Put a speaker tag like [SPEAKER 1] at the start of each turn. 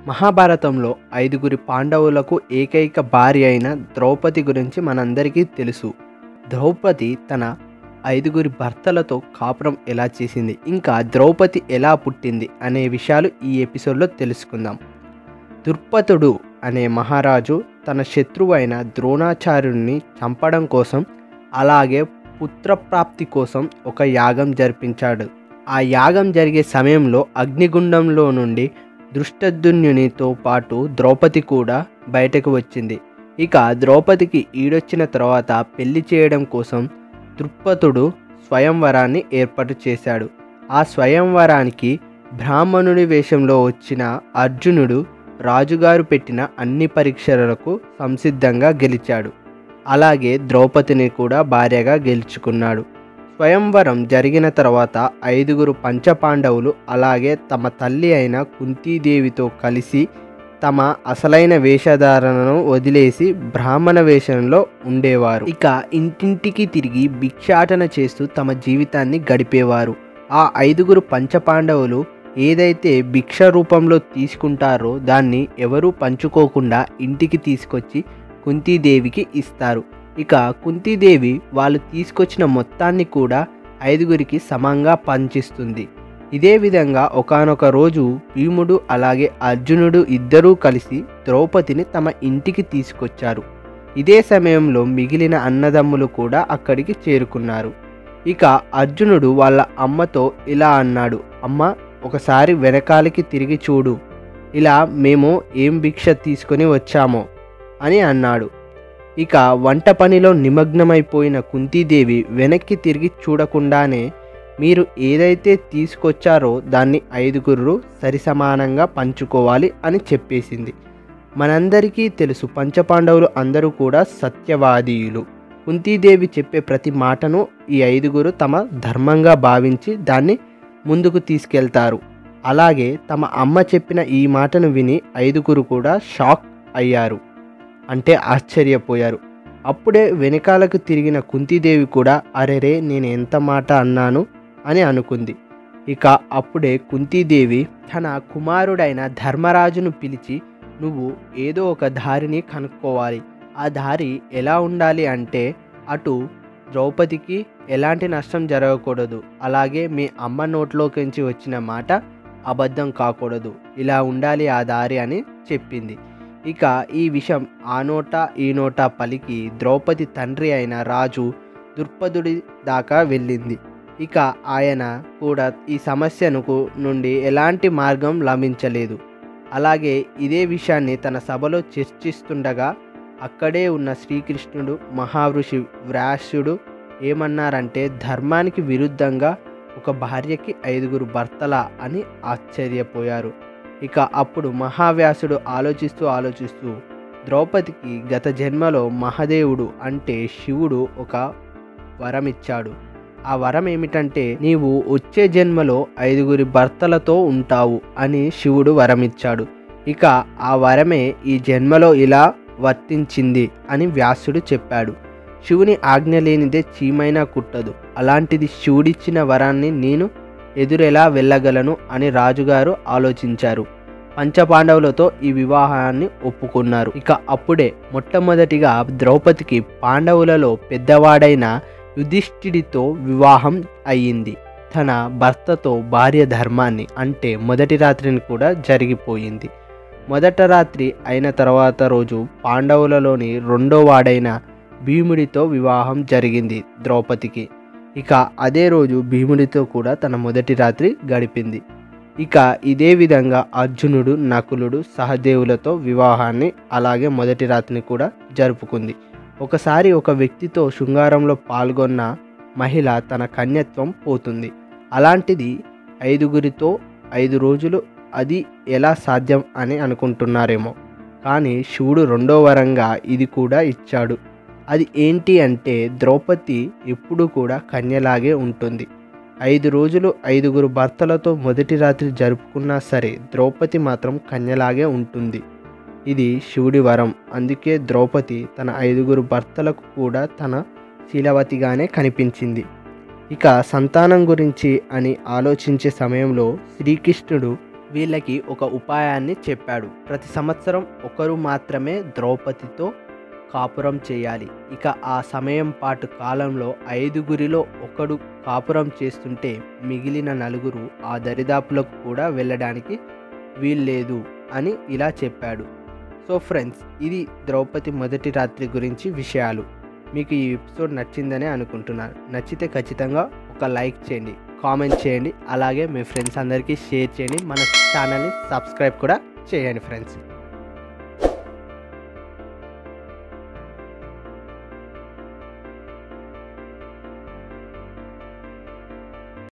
[SPEAKER 1] మహాభారతంలో ఐదుగురి పాండవులకు ఏకైక భార్య అయిన ద్రౌపది గురించి మనందరికీ తెలుసు ద్రౌపది తన ఐదుగురి భర్తలతో కాపురం ఎలా చేసింది ఇంకా ద్రౌపది ఎలా పుట్టింది అనే విషయాలు ఈ ఎపిసోడ్లో తెలుసుకుందాం దుర్పతుడు అనే మహారాజు తన శత్రువు అయిన ద్రోణాచార్యుడిని చంపడం కోసం అలాగే పుత్రప్రాప్తి కోసం ఒక యాగం జరిపించాడు ఆ యాగం జరిగే సమయంలో అగ్నిగుండంలో నుండి దృష్టద్యుమ్నునితో పాటు ద్రౌపది కూడా బయటకు వచ్చింది ఇక ద్రౌపదికి ఈడొచ్చిన తర్వాత పెళ్లి చేయడం కోసం దృక్పతుడు స్వయంవరాన్ని ఏర్పాటు చేశాడు ఆ స్వయంవరానికి బ్రాహ్మణుడి వేషంలో వచ్చిన అర్జునుడు రాజుగారు పెట్టిన అన్ని పరీక్షలకు సంసిద్ధంగా గెలిచాడు అలాగే ద్రౌపదిని కూడా భార్యగా గెలుచుకున్నాడు స్వయంవరం జరిగిన తర్వాత ఐదుగురు పంచపాండవులు అలాగే తమ తల్లి అయిన కుంతీదేవితో కలిసి తమ అసలైన వేషధారణను వదిలేసి బ్రాహ్మణ వేషంలో ఉండేవారు ఇక ఇంటింటికి తిరిగి భిక్షాటన చేస్తూ తమ జీవితాన్ని గడిపేవారు ఆ ఐదుగురు పంచపాండవులు ఏదైతే భిక్ష రూపంలో తీసుకుంటారో దాన్ని ఎవరూ పంచుకోకుండా ఇంటికి తీసుకొచ్చి కుంతీదేవికి ఇస్తారు ఇక కుంతీదేవి వాళ్ళు తీసుకొచ్చిన మొత్తాన్ని కూడా ఐదుగురికి సమంగా పంచిస్తుంది ఇదే విధంగా ఒకానొక రోజు భీముడు అలాగే అర్జునుడు ఇద్దరూ కలిసి ద్రౌపదిని తమ ఇంటికి తీసుకొచ్చారు ఇదే సమయంలో మిగిలిన అన్నదమ్ములు కూడా అక్కడికి చేరుకున్నారు ఇక అర్జునుడు వాళ్ళ అమ్మతో ఇలా అన్నాడు అమ్మ ఒకసారి వెనకాలకి తిరిగి చూడు ఇలా మేము ఏం భిక్ష తీసుకొని వచ్చామో అని అన్నాడు ఇక వంట పనిలో నిమగ్నమైపోయిన కుంతీదేవి వెనక్కి తిరిగి చూడకుండానే మీరు ఏదైతే తీసుకొచ్చారో దాన్ని ఐదుగురు సరిసమానంగా పంచుకోవాలి అని చెప్పేసింది మనందరికీ తెలుసు పంచపాండవులు అందరూ కూడా సత్యవాదీయులు కుంతీదేవి చెప్పే ప్రతి మాటను ఈ ఐదుగురు తమ ధర్మంగా భావించి దాన్ని ముందుకు తీసుకెళ్తారు అలాగే తమ అమ్మ చెప్పిన ఈ మాటను విని ఐదుగురు కూడా షాక్ అయ్యారు అంటే ఆశ్చర్యపోయారు అప్పుడే వెనకాలకు తిరిగిన కుంతీదేవి కూడా అరెరే నేను ఎంత మాట అన్నాను అని అనుకుంది ఇక అప్పుడే కుంతీదేవి తన కుమారుడైన ధర్మరాజును పిలిచి నువ్వు ఏదో ఒక దారిని కనుక్కోవాలి ఆ దారి ఎలా ఉండాలి అంటే అటు ద్రౌపదికి ఎలాంటి నష్టం జరగకూడదు అలాగే మీ అమ్మ నోట్లోకించి వచ్చిన మాట అబద్ధం కాకూడదు ఇలా ఉండాలి ఆ దారి అని చెప్పింది ఇక ఈ విషయం ఆ నోట ఈ నోట పలికి ద్రౌపది తండ్రి అయిన రాజు దుర్పదుడి దాకా వెళ్ళింది ఇక ఆయన కూడా ఈ సమస్యను నుండి ఎలాంటి మార్గం లభించలేదు అలాగే ఇదే విషయాన్ని తన సభలో చర్చిస్తుండగా అక్కడే ఉన్న శ్రీకృష్ణుడు మహావృషి వ్యాసుడు ఏమన్నారంటే ధర్మానికి విరుద్ధంగా ఒక భార్యకి ఐదుగురు భర్తల అని ఆశ్చర్యపోయారు ఇక అప్పుడు మహావ్యాసుడు ఆలోచిస్తూ ఆలోచిస్తూ ద్రౌపదికి గత జన్మలో మహాదేవుడు అంటే శివుడు ఒక వరం ఇచ్చాడు ఆ వరం ఏమిటంటే నీవు వచ్చే జన్మలో ఐదుగురి భర్తలతో ఉంటావు అని శివుడు వరం ఇచ్చాడు ఇక ఆ వరమే ఈ జన్మలో ఇలా వర్తించింది అని వ్యాసుడు చెప్పాడు శివుని ఆజ్ఞ లేనిదే చీమైనా కుట్టదు అలాంటిది శివుడిచ్చిన వరాన్ని నేను ఎదురెలా వెళ్ళగలను అని రాజుగారు ఆలోచించారు పంచపాండవులతో ఈ వివాహాన్ని ఒప్పుకున్నారు ఇక అప్పుడే మొట్టమొదటిగా ద్రౌపదికి పాండవులలో పెద్దవాడైన యుధిష్ఠిడితో వివాహం అయ్యింది తన భర్తతో భార్య ధర్మాన్ని అంటే మొదటి రాత్రిని కూడా జరిగిపోయింది మొదట రాత్రి అయిన తర్వాత రోజు పాండవులలోని రెండో వాడైన భీముడితో వివాహం జరిగింది ద్రౌపదికి ఇక అదే రోజు భీముడితో కూడా తన మొదటి రాత్రి గడిపింది ఇక ఇదే విధంగా అర్జునుడు నకులుడు సహదేవులతో వివాహాన్ని అలాగే మొదటి రాత్రిని కూడా జరుపుకుంది ఒకసారి ఒక వ్యక్తితో శృంగారంలో పాల్గొన్న మహిళ తన కన్యత్వం పోతుంది అలాంటిది ఐదుగురితో ఐదు రోజులు అది ఎలా సాధ్యం అని అనుకుంటున్నారేమో కానీ శివుడు రెండో వరంగా ఇది కూడా ఇచ్చాడు అది ఏంటి అంటే ద్రౌపది ఎప్పుడు కూడా కన్యలాగే ఉంటుంది ఐదు రోజులు ఐదుగురు భర్తలతో మొదటి రాత్రి జరుపుకున్నా సరే ద్రౌపది మాత్రం కన్యలాగే ఉంటుంది ఇది శివుడి వరం అందుకే ద్రౌపది తన ఐదుగురు భర్తలకు కూడా తన శీలవతిగానే కనిపించింది ఇక సంతానం గురించి అని ఆలోచించే సమయంలో శ్రీకృష్ణుడు వీళ్ళకి ఒక ఉపాయాన్ని చెప్పాడు ప్రతి సంవత్సరం ఒకరు మాత్రమే ద్రౌపదితో కాపురం చేయాలి ఇక ఆ సమయం పాటు కాలంలో ఐదుగురిలో ఒకడు కాపురం చేస్తుంటే మిగిలిన నలుగురు ఆ దరిదాపులకు కూడా వెళ్ళడానికి వీల్లేదు అని ఇలా చెప్పాడు సో ఫ్రెండ్స్ ఇది ద్రౌపది మొదటి రాత్రి గురించి విషయాలు మీకు ఈ ఎపిసోడ్ నచ్చిందని అనుకుంటున్నాను నచ్చితే ఖచ్చితంగా ఒక లైక్ చేయండి కామెంట్ చేయండి అలాగే మీ ఫ్రెండ్స్ అందరికీ షేర్ చేయండి మన ఛానల్ని సబ్స్క్రైబ్ కూడా చేయండి ఫ్రెండ్స్